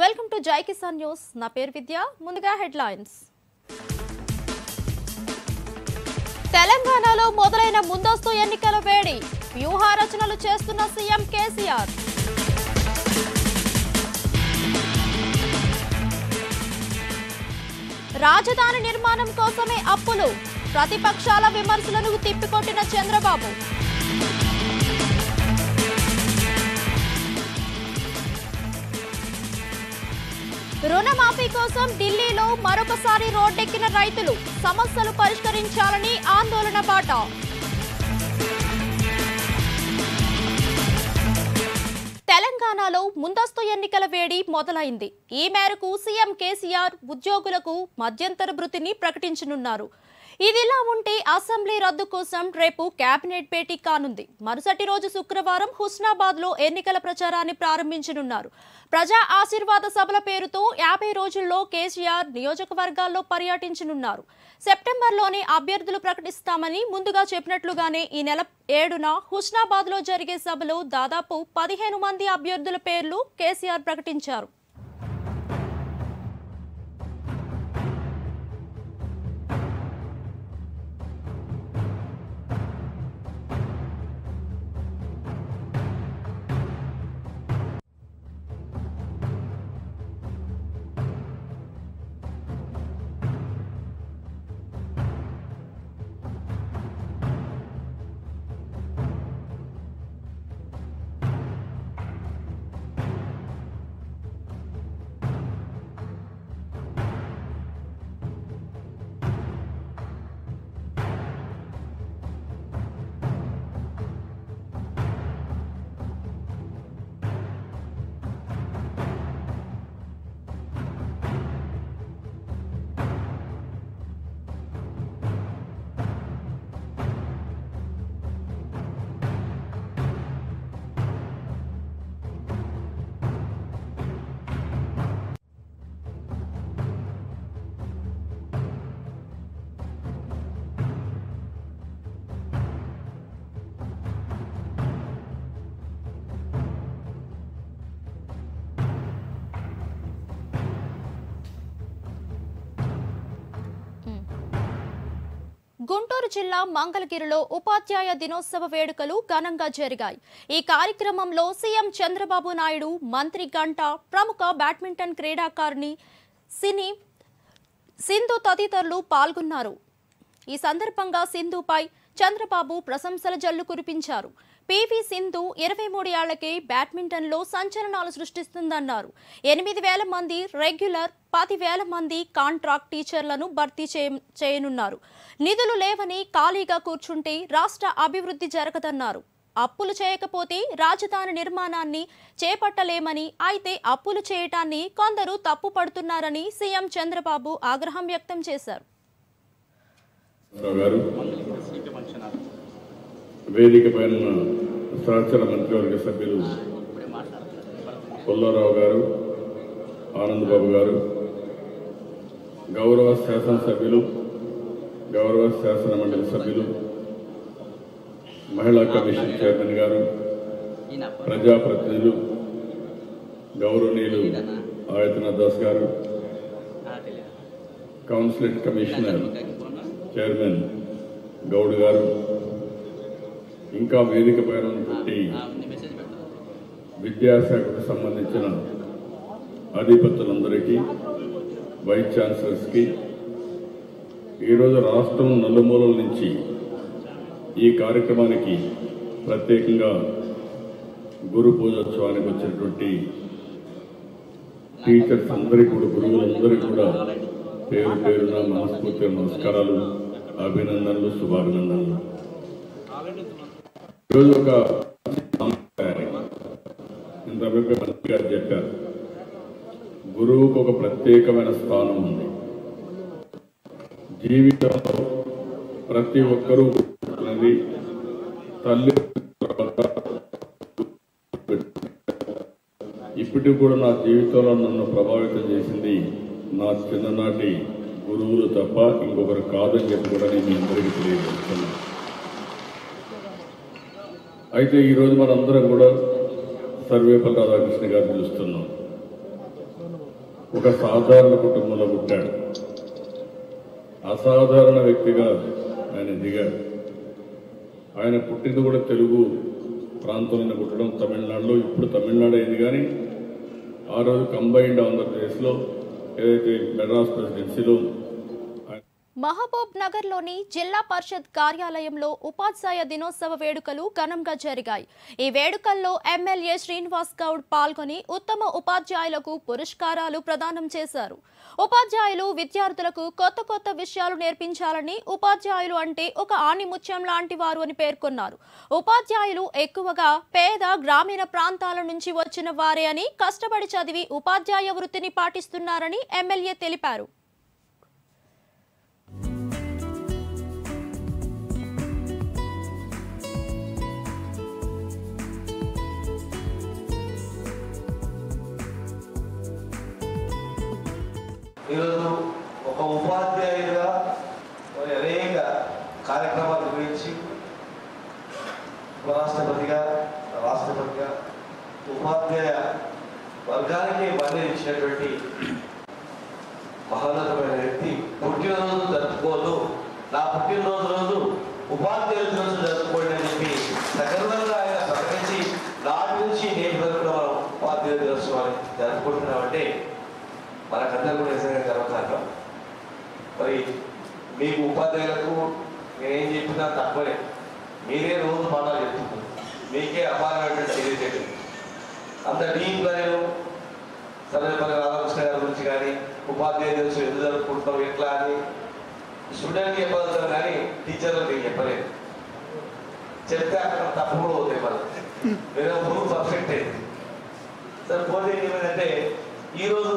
Welcome to జై Kisan news నా పేరు విద్య ముందుగా హెడ్లైన్స్ తెలంగాణలో మొదలైన ముందస్తు ఎన్నికల వేడి వ్యూహ రచనలు చేస్తున్న సీఎం కేసీఆర్ రాజధాని నిర్మాణం కోసమే అప్పులు ప్రతిపక్షాల విమర్శలను తిప్పికొట్టిన చంద్రబాబు రుణమాఫీ కోసం ఢిల్లీలో మరొకసారి రోడ్డెక్కిన రైతులు సమస్యలు పరిష్కరించాలని ఆందోళన బాట తెలంగాణలో ముందస్తు ఎన్నికల వేడి మొదలైంది ఈ మేరకు సీఎం కేసీఆర్ ఉద్యోగులకు మధ్యంతర భృతిని ప్రకటించనున్నారు ఇదిలా ఉంటే అసెంబ్లీ రద్దు కోసం రేపు కేబినెట్ భేటీ కానుంది మరుసటి రోజు శుక్రవారం హుస్నాబాద్ లో ఎన్నికల ప్రచారాన్ని ప్రారంభించనున్నారు ప్రజా ఆశీర్వాద సభల పేరుతో యాభై రోజుల్లో కేసీఆర్ నియోజకవర్గాల్లో పర్యటించనున్నారు సెప్టెంబర్లోనే అభ్యర్థులు ప్రకటిస్తామని ముందుగా చెప్పినట్లుగానే ఈ నెల ఏడున హుస్నాబాద్ లో జరిగే సభలో దాదాపు పదిహేను మంది అభ్యర్థుల పేర్లు కేసీఆర్ ప్రకటించారు గుంటూరు జిల్లా మంగళగిరిలో ఉపాధ్యాయ దినోత్సవ వేడుకలు ఘనంగా జరిగాయి ఈ కార్యక్రమంలో సీఎం చంద్రబాబు నాయుడు మంత్రి గంట ప్రముఖ బ్యాడ్మింటన్ క్రీడాకారిణి సినీ సింధు తదితరులు పాల్గొన్నారు ఈ సందర్భంగా సింధుపై చంద్రబాబు ప్రశంసల జల్లు కురిపించారు పివి సింధు ఇరవై మూడు ఏళ్లకే బ్యాడ్మింటన్లో సంచలనాలు సృష్టిస్తుందన్నారు ఎనిమిది వేల మంది రెగ్యులర్ పది వేల మంది కాంట్రాక్ట్ టీచర్లను భర్తీ చేయ- చేయనున్నారు నిధులు లేవని ఖాళీగా కూర్చుంటే రాష్ట్ర అభివృద్ధి జరగదన్నారు అప్పులు చేయకపోతే రాజధాని నిర్మాణాన్ని చేపట్టలేమని అయితే అప్పులు చేయటాన్ని కొందరు తప్పు పడుతున్నారని సీఎం చంద్రబాబు ఆగ్రహం వ్యక్తం చేశారు రావు గారు వేదిక పైన ఉన్న సహచర మంత్రివర్గ సభ్యులు పుల్లారావు గారు ఆనందబాబు గారు గౌరవ శాసనసభ్యులు గౌరవ శాసన మండలి సభ్యులు మహిళా కమిషన్ చైర్మన్ గారు ప్రజాప్రతినిధులు గౌరవనీయులు ఆయతన దాస్ గారు కౌన్సిలేట్ కమిషనర్ చైర్మన్ గౌడ్ గారు ఇంకా వేదిక పైన ఉన్నటువంటి విద్యాశాఖకు సంబంధించిన అధిపతులందరికీ వైస్ ఛాన్సలర్స్కి ఈరోజు రాష్ట్రం నలుమూలల నుంచి ఈ కార్యక్రమానికి ప్రత్యేకంగా గురు పూజోత్సవానికి వచ్చినటువంటి టీచర్స్ అందరికీ కూడా గురువులందరికీ కూడా పేరు పేరున మనస్ఫూర్తిగా నమస్కారాలు అభినందనలు శుభాభినందనలు ఈరోజు ఒక ఇంతవరకు మంత్రి గారు చెప్పారు గురువుకు ఒక ప్రత్యేకమైన స్థానం ఉంది జీవితంలో ప్రతి ఒక్కరూ అనేది తల్లి తర్వాత ఇప్పటికి కూడా నా జీవితంలో నన్ను ప్రభావితం చేసింది నా చిన్ననాటి గురువులు తప్ప ఇంకొకరు కాదని చెప్పి కూడా నేను మీ అందరికీ తెలియజేస్తున్నాను అయితే ఈరోజు మనందరం కూడా సర్వేపల్లి రాధాకృష్ణ గారిని చూస్తున్నాం ఒక సాధారణ కుటుంబంలో పుట్టాడు అసాధారణ వ్యక్తిగా ఆయన దిగాడు ఆయన పుట్టింది కూడా తెలుగు ప్రాంతంలో పుట్టడం తమిళనాడులో ఇప్పుడు తమిళనాడు అయింది కానీ ఆ రోజు కంబైన్డ్ ఆంధ్రప్రదేశ్లో ఏదైతే మెడ్రాస్ ప్రెసిడెన్సీలో ఆయన మహబూబ్ నగర్లోని జిల్లా పరిషత్ కార్యాలయంలో ఉపాధ్యాయ దినోత్సవ వేడుకలు ఘనంగా జరిగాయి ఈ వేడుకల్లో ఎమ్మెల్యే శ్రీనివాస్ గౌడ్ పాల్గొని ఉత్తమ ఉపాధ్యాయులకు పురస్కారాలు ప్రదానం చేశారు ఉపాధ్యాయులు విద్యార్థులకు కొత్త కొత్త విషయాలు నేర్పించాలని ఉపాధ్యాయులు అంటే ఒక ఆణిముత్యం లాంటి వారు అని పేర్కొన్నారు ఉపాధ్యాయులు ఎక్కువగా పేద గ్రామీణ ప్రాంతాల నుంచి వచ్చిన వారే అని కష్టపడి చదివి ఉపాధ్యాయ వృత్తిని పాటిస్తున్నారని ఎమ్మెల్యే తెలిపారు ఈరోజు ఒక ఉపాధ్యాయుడిగా మరి అనేక కార్యక్రమాలు నిర్వహించి ఉపరాష్ట్రపతిగా రాష్ట్రపతిగా ఉపాధ్యాయ వర్గానికి మద్దతు ఇచ్చినటువంటి మహోన్నతమైన వ్యక్తి పుట్టినరోజు జరుపుకోదు నా పుట్టినరోజు రోజు ఉపాధ్యాయుల రోజు జరుపుకోండి అని చెప్పి సగర్వంగా ఆయన ప్రకటించి నాటి నుంచి నేటి వరకు కూడా మనం ఉపాధ్యాయుల దినోత్సవాన్ని జరుపుకుంటున్నామంటే మనకందరూ కూడా నిజంగా గర్వకారణం మరి మీకు ఉపాధ్యాయులకు నేనేం చెప్పినా తక్కువనే మీరే రోజు మాటలు చెప్తున్నారు మీకే అపారమైనటువంటి తెలియజేయడం అంత డీప్గా నేను సర్వేపల్లి రాధాకృష్ణ గారి గురించి కానీ ఉపాధ్యాయ దివసం ఎందుకు జరుపుకుంటున్నాం ఎట్లా అని స్టూడెంట్కి చెప్పగలుగుతాను కానీ టీచర్లకు నేను చెప్పలేదు చెప్తే అక్కడ తప్పు కూడా అవుతాయి మనం వేరే ప్రూఫ్ పర్ఫెక్ట్ అయింది సరే పోటీ ఏమైందంటే ఈరోజు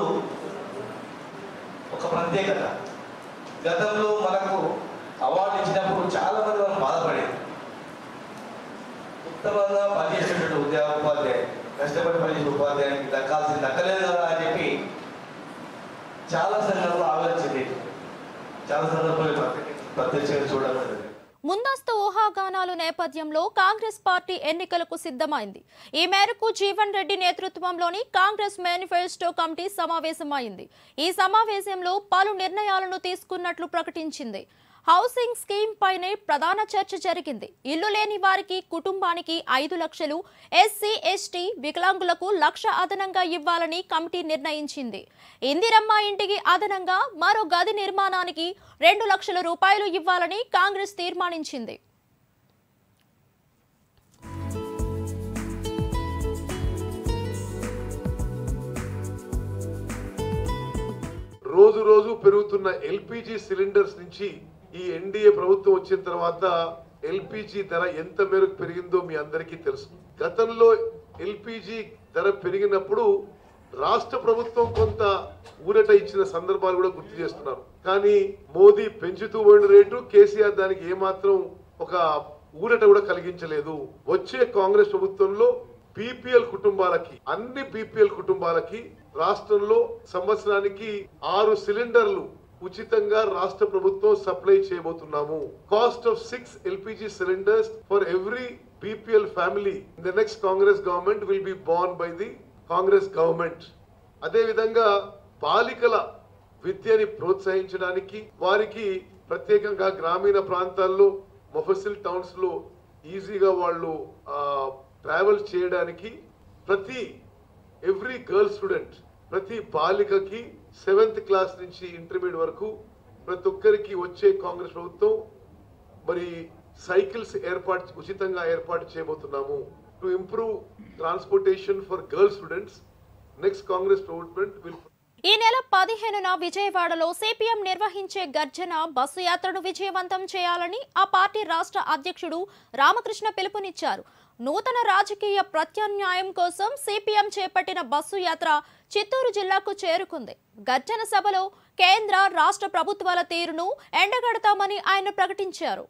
ఒక ప్రత్యేకత గతంలో మనకు అవార్డు ఇచ్చినప్పుడు చాలా మంది మనం బాధపడేది ఉత్తమంగా పనిచేసేటువంటి ఉద్యోగ ఉపాధ్యాయులు కష్టపడి పనిచేసే ఉపాధ్యాయునికి దక్కాల్సింది దక్కలేదు కదా అని చెప్పి చాలా సందర్భాలు ఆలోచించింది చాలా సందర్భాలు ప్రత్యక్ష- ప్రత్యక్షంగా చూడడం జరిగింది ముందస్తు ఊహాగానాలు నేపథ్యంలో కాంగ్రెస్ పార్టీ ఎన్నికలకు సిద్ధమైంది ఈ మేరకు జీవన్ రెడ్డి నేతృత్వంలోని కాంగ్రెస్ మేనిఫెస్టో కమిటీ సమావేశమైంది ఈ సమావేశంలో పలు నిర్ణయాలను తీసుకున్నట్లు ప్రకటించింది హౌసింగ్ స్కీమ్ పైనే ప్రధాన చర్చ జరిగింది ఇల్లు లేని వారికి కుటుంబానికి ఐదు లక్షలు ఎస్సీ ఎస్టీ వికలాంగులకు లక్ష అదనంగా ఇవ్వాలని కమిటీ నిర్ణయించింది ఇందిరమ్మ ఇంటికి అదనంగా మరో గది నిర్మాణానికి రెండు లక్షల రూపాయలు ఇవ్వాలని కాంగ్రెస్ తీర్మానించింది రోజు రోజు పెరుగుతున్న ఎల్పిజి సిలిండర్స్ నుంచి ఈ ఎన్డీఏ ప్రభుత్వం వచ్చిన తర్వాత ఎల్పిజి ధర ఎంత మేరకు పెరిగిందో మీ అందరికీ తెలుసు గతంలో ఎల్పిజి ధర పెరిగినప్పుడు రాష్ట్ర ప్రభుత్వం కొంత ఊరట ఇచ్చిన సందర్భాలు కూడా గుర్తు చేస్తున్నారు కానీ మోదీ పెంచుతూ పోయిన రేటు కేసీఆర్ దానికి ఏమాత్రం ఒక ఊరట కూడా కలిగించలేదు వచ్చే కాంగ్రెస్ ప్రభుత్వంలో బీపీఎల్ కుటుంబాలకి అన్ని బీపీఎల్ కుటుంబాలకి రాష్ట్రంలో సంవత్సరానికి ఆరు సిలిండర్లు ఉచితంగా రాష్ట్ర ప్రభుత్వం సప్లై చేయబోతున్నాము cost of six LPG cylinders for every BPL family in the next Congress government will be borne by the Congress government అదే విధంగా బాలికల విద్యని ప్రోత్సహించడానికి వారికి ప్రత్యేకంగా గ్రామీణ ప్రాంతాల్లో మొఫసిల్ టౌన్స్ లో ఈజీగా వాళ్ళు ట్రావెల్ చేయడానికి ప్రతి ఎవ్రీ గర్ల్ స్టూడెంట్ ప్రతి బాలికకి సెవెంత్ క్లాస్ నుంచి ఇంటర్మీడియట్ వరకు ప్రతి ఒక్కరికి వచ్చే కాంగ్రెస్ ప్రభుత్వం మరి సైకిల్స్ ఏర్పాటు ఉచితంగా ఏర్పాటు చేయబోతున్నాము to improve transportation for girl students next Congress government will ఈ నెల పదిహేనున విజయవాడలో సిపిఎం నిర్వహించే గర్జన బస్సు యాత్రను విజయవంతం చేయాలని ఆ పార్టీ రాష్ట్ర అధ్యక్షుడు రామకృష్ణ పిలుపునిచ్చారు నూతన రాజకీయ ప్రత్యామ్నాయం కోసం సిపిఎం చేపట్టిన బస్సు యాత్ర చిత్తూరు జిల్లాకు చేరుకుంది గర్జన సభలో కేంద్ర రాష్ట్ర ప్రభుత్వాల తీరును ఎండగడతామని ఆయన ప్రకటించారు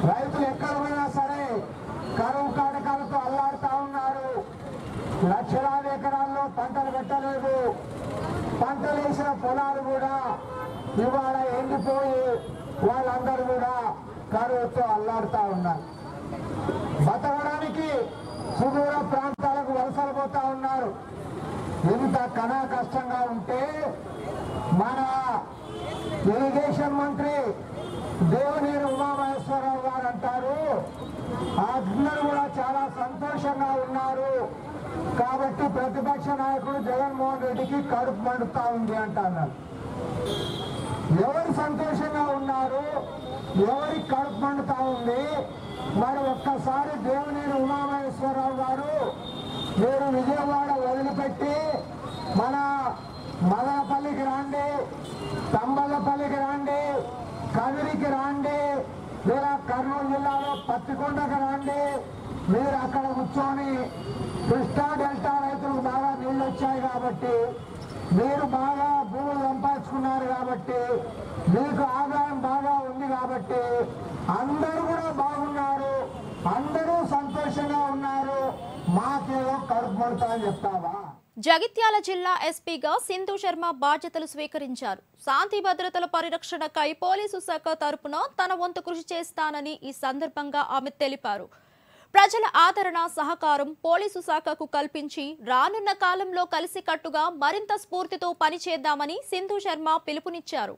రైతులు ఎక్కడ పోయినా సరే కరువు కాటకాలతో అల్లాడుతా ఉన్నారు లక్షలాది ఎకరాల్లో పంటలు పెట్టలేదు పంటలు వేసిన పొలాలు కూడా ఇవాళ ఎండిపోయి వాళ్ళందరూ కూడా కరువుతో అల్లాడుతా ఉన్నారు బతకడానికి సుదూర ప్రాంతాలకు వలసలు పోతా ఉన్నారు ఇంత కనా కష్టంగా ఉంటే మన ఇరిగేషన్ మంత్రి దేవనేని ఉమామహేశ్వరరావు గారు అంటారు అందరూ కూడా చాలా సంతోషంగా ఉన్నారు కాబట్టి ప్రతిపక్ష నాయకుడు జగన్మోహన్ రెడ్డికి కడుపు మండుతా ఉంది అంటున్నారు ఎవరు సంతోషంగా ఉన్నారు ఎవరికి కడుపు మండుతా ఉంది మరి ఒక్కసారి దేవనేని ఉమామహేశ్వరరావు గారు మీరు విజయవాడ వదిలిపెట్టి మన మదనపల్లికి రాండి తంబలపల్లికి రాండి కదిరికి రాండి లేదా కర్నూలు జిల్లాలో పత్తికొండకి రాండి మీరు అక్కడ కూర్చొని కృష్ణా డెల్టా రైతులకు బాగా నీళ్ళు వచ్చాయి కాబట్టి మీరు బాగా భూములు సంపాదించుకున్నారు కాబట్టి మీకు ఆదాయం బాగా ఉంది కాబట్టి అందరూ కూడా బాగున్నారు అందరూ సంతోషంగా ఉన్నారు మాకేదో కడుపు పడతా అని చెప్తావా జగిత్యాల జిల్లా ఎస్పీగా సింధు శర్మ బాధ్యతలు స్వీకరించారు శాంతి భద్రతల పరిరక్షణకై పోలీసు శాఖ తరపున తన వంతు కృషి చేస్తానని ఈ సందర్భంగా ఆమె తెలిపారు ప్రజల ఆదరణ సహకారం పోలీసు శాఖకు కల్పించి రానున్న కాలంలో కలిసికట్టుగా మరింత స్ఫూర్తితో పనిచేద్దామని సింధు శర్మ పిలుపునిచ్చారు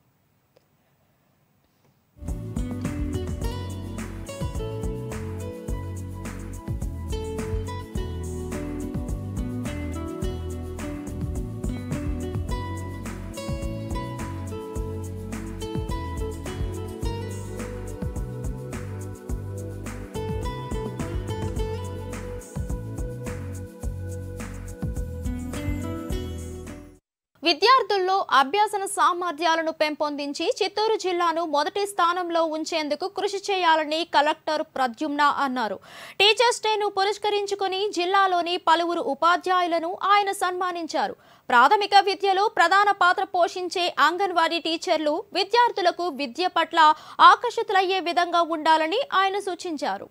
విద్యార్థుల్లో అభ్యాసన సామర్థ్యాలను పెంపొందించి చిత్తూరు జిల్లాను మొదటి స్థానంలో ఉంచేందుకు కృషి చేయాలని కలెక్టర్ ప్రద్యుమ్న అన్నారు టీచర్స్ డేను పురస్కరించుకుని జిల్లాలోని పలువురు ఉపాధ్యాయులను ఆయన సన్మానించారు ప్రాథమిక విద్యలో ప్రధాన పాత్ర పోషించే అంగన్వాడీ టీచర్లు విద్యార్థులకు విద్య పట్ల ఆకర్షితులయ్యే విధంగా ఉండాలని ఆయన సూచించారు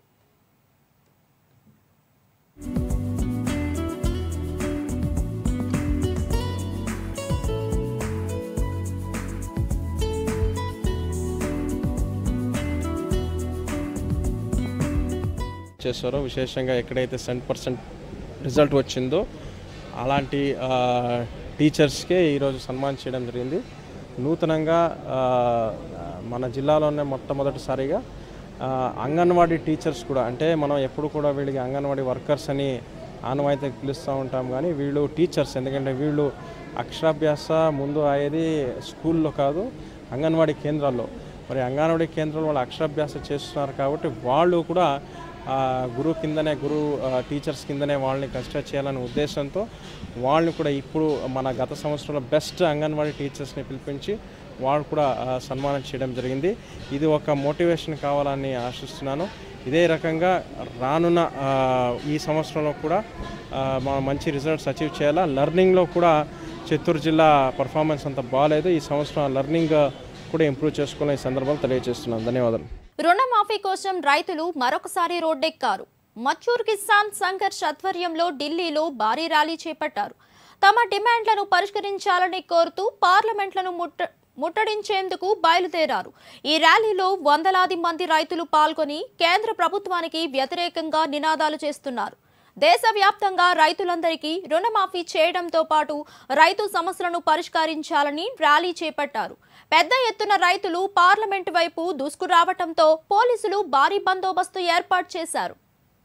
చేస్తారో విశేషంగా ఎక్కడైతే సెంట్ పర్సెంట్ రిజల్ట్ వచ్చిందో అలాంటి ఆ, టీచర్స్కే ఈరోజు సన్మానం చేయడం జరిగింది నూతనంగా ఆ, మన జిల్లాలోనే మొట్టమొదటిసారిగా ఆ, అంగన్వాడీ టీచర్స్ కూడా అంటే మనం ఎప్పుడు కూడా వీళ్ళకి అంగన్వాడీ వర్కర్స్ అని ఆనవాయితీ పిలుస్తూ ఉంటాం కానీ వీళ్ళు టీచర్స్ ఎందుకంటే వీళ్ళు అక్షరాభ్యాస ముందు అయ్యేది స్కూల్లో కాదు అంగన్వాడీ కేంద్రాల్లో మరి అంగన్వాడీ కేంద్రంలో వాళ్ళు అక్షరాభ్యాస చేస్తున్నారు కాబట్టి వాళ్ళు కూడా ఆ, గురువు కిందనే గురువు ఆ, టీచర్స్ కిందనే వాళ్ళని కన్సిడర్ చేయాలనే ఉద్దేశంతో వాళ్ళని కూడా ఇప్పుడు మన గత సంవత్సరంలో బెస్ట్ అంగన్వాడీ టీచర్స్ని పిలిపించి వాళ్ళు కూడా ఆ, సన్మానం చేయడం జరిగింది ఇది ఒక మోటివేషన్ కావాలని ఆశిస్తున్నాను ఇదే రకంగా రానున్న ఆ, ఈ సంవత్సరంలో కూడా ఆ, మనం మంచి రిజల్ట్స్ అచీవ్ చేయాలా లెర్నింగ్లో కూడా చిత్తూరు జిల్లా పర్ఫార్మెన్స్ అంత బాగాలేదు ఈ సంవత్సరం లెర్నింగ్ కూడా ఇంప్రూవ్ చేసుకోవాలని ఈ సందర్భంలో తెలియజేస్తున్నాను ధన్యవాదాలు రుణమాఫీ కోసం రైతులు మరొకసారి రోడ్డెక్కారు మచ్చూర్ కిసాన్ సంఘర్ష్ ఆధ్వర్యంలో ఢిల్లీలో భారీ ర్యాలీ చేపట్టారు తమ డిమాండ్లను పరిష్కరించాలని కోరుతూ పార్లమెంట్లను ముట్ట ముట్టడించేందుకు బయలుదేరారు ఈ ర్యాలీలో వందలాది మంది రైతులు పాల్గొని కేంద్ర ప్రభుత్వానికి వ్యతిరేకంగా నినాదాలు చేస్తున్నారు దేశవ్యాప్తంగా రైతులందరికీ రుణమాఫీ చేయడంతో పాటు రైతు సమస్యలను పరిష్కరించాలని ర్యాలీ చేపట్టారు పెద్ద ఎత్తున రైతులు పార్లమెంటు వైపు దూసుకురావటంతో పోలీసులు భారీ బందోబస్తు ఏర్పాటు చేశారు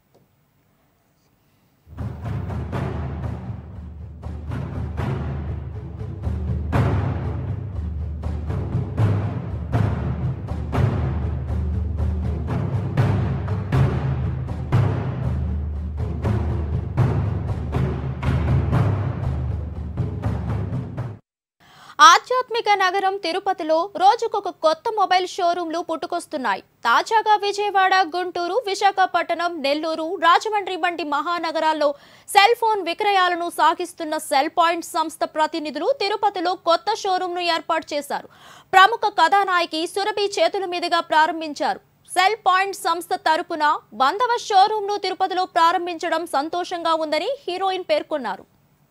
ఆధ్యాత్మిక నగరం తిరుపతిలో రోజుకొక కొత్త మొబైల్ షోరూంలు పుట్టుకొస్తున్నాయి తాజాగా విజయవాడ గుంటూరు విశాఖపట్నం నెల్లూరు రాజమండ్రి వంటి మహానగరాల్లో సెల్ ఫోన్ విక్రయాలను సాగిస్తున్న సెల్ పాయింట్ సంస్థ ప్రతినిధులు తిరుపతిలో కొత్త షోరూంను ఏర్పాటు చేశారు ప్రముఖ కథానాయకి సురభి చేతుల మీదుగా ప్రారంభించారు సెల్ పాయింట్ సంస్థ తరపున వందవ షోరూమ్ ను తిరుపతిలో ప్రారంభించడం సంతోషంగా ఉందని హీరోయిన్ పేర్కొన్నారు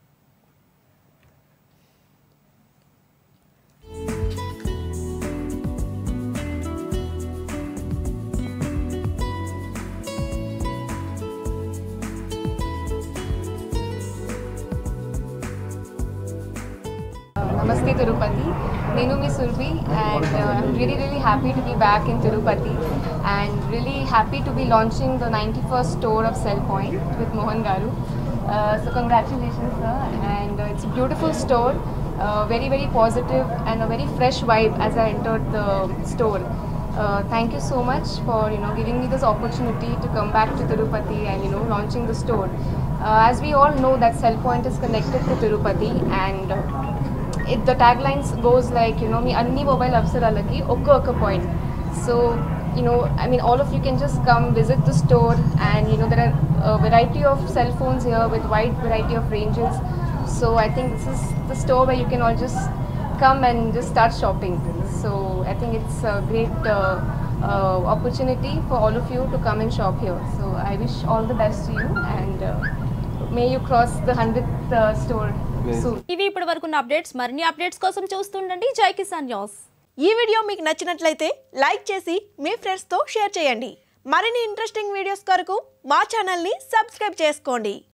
Namaste Tirupati. Nenu mi Surbi and uh, I'm really really happy to be back in Tirupati and really happy to be launching the 91st store of Cell Point with Mohan Garu. Uh, so congratulations sir and uh, it's a beautiful store, uh, very very positive and a very fresh vibe as I entered the store. Uh, thank you so much for you know giving me this opportunity to come back to Tirupati and you know launching the store. Uh, as we all know that Cell Point is connected to Tirupati and uh, it, the taglines goes like you know మీ అన్ని mobile అవసరాలకి ఒక్క ఒక్క point so you know i mean all of you can just come visit the store and you know there are a variety of cell phones here with wide variety of ranges so i think this is the store where you can all just come and just start shopping so i think it's a great uh, uh, opportunity for all of you to come and shop here so i wish all the best to you and uh, may you cross the 100th uh, store soon ఇవి ఇప్పటి వరకు updates మరిన్ని updates కోసం చూస్తుండండి జై Kisan news ఈ video మీకు నచ్చినట్లయితే like చేసి మీ ఫ్రెండ్స్తో షేర్ చేయండి మరిన్ని ఇంట్రెస్టింగ్ వీడియోస్ కొరకు మా ఛానల్ని సబ్స్క్రైబ్ చేసుకోండి